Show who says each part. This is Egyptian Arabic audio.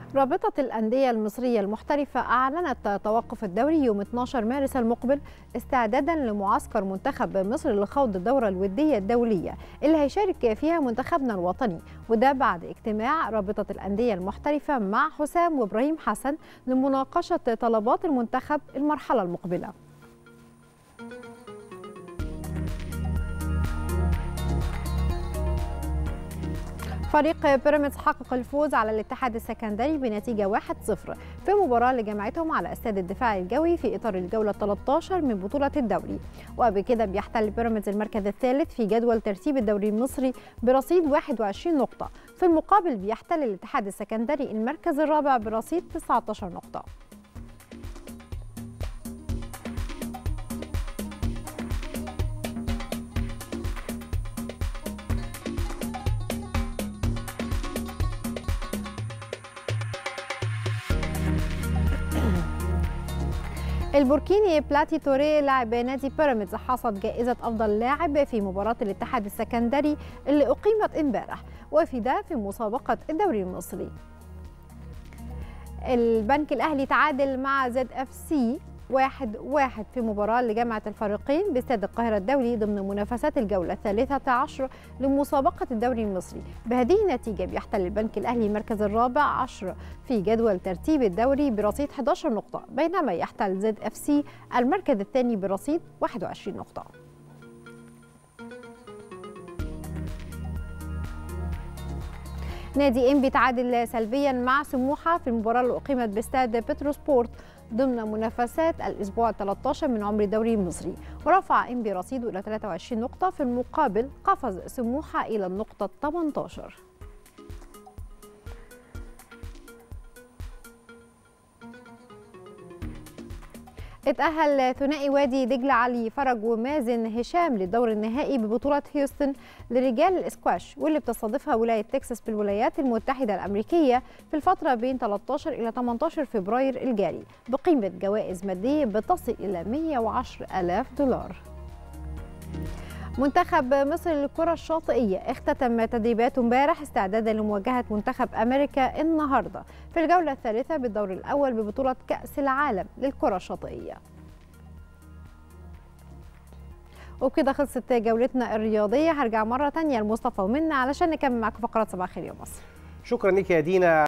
Speaker 1: رابطة الأندية المصرية المحترفة أعلنت توقف الدوري يوم 12 مارس المقبل استعدادا لمعسكر منتخب مصر لخوض الدورة الودية الدولية اللي هيشارك فيها منتخبنا الوطني وده بعد اجتماع رابطة الأندية المحترفة مع حسام وإبراهيم حسن لمناقشة طلبات المنتخب المرحلة المقبلة فريق بيراميدز حقق الفوز على الاتحاد السكندري بنتيجة 1-0 في مباراة لجمعتهم على استاد الدفاع الجوي في إطار الجولة 13 من بطولة الدوري وبكده بيحتل بيراميدز المركز الثالث في جدول ترتيب الدوري المصري برصيد 21 نقطة في المقابل بيحتل الاتحاد السكندري المركز الرابع برصيد 19 نقطة البوركيني بلاتي توري لاعب نادي بيراميدز حصد جائزة أفضل لاعب في مباراة الاتحاد السكندري اللي أقيمت امبارح وفي ده في مسابقة الدوري المصري البنك الأهلي تعادل مع زد اف سي واحد واحد في مباراة لجامعة الفريقين باستاد القاهرة الدولي ضمن منافسات الجولة الثالثة عشر لمسابقة الدوري المصري بهذه النتيجة بيحتل البنك الأهلي المركز الرابع عشر في جدول ترتيب الدوري برصيد 11 نقطة بينما يحتل زد اف سي المركز الثاني برصيد 21 نقطة نادي انبي تعادل سلبيا مع سموحه في المباراه اللي اقيمت باستاد بتروسبورت ضمن منافسات الاسبوع 13 من عمر الدوري المصري ورفع انبي رصيده الى 23 نقطه في المقابل قفز سموحه الى النقطه 18 اتأهل ثنائي وادي دجلة علي فرج ومازن هشام للدور النهائي ببطولة هيوستن لرجال الاسكواش واللي بتستضيفها ولاية تكساس بالولايات المتحدة الأمريكية في الفترة بين 13 إلى 18 فبراير الجاري بقيمة جوائز مادية بتصل إلى 110 ألاف دولار منتخب مصر للكرة الشاطئية اختتم تدريباته امبارح استعدادا لمواجهة منتخب أمريكا النهاردة في الجولة الثالثة بالدور الأول ببطولة كأس العالم للكرة الشاطئية وبكده خلصت جولتنا الرياضية هرجع مرة تانية لمصطفى ومنى علشان نكمل معاكم فقرات صباح الخير يا مصر
Speaker 2: شكرا لك يا دينا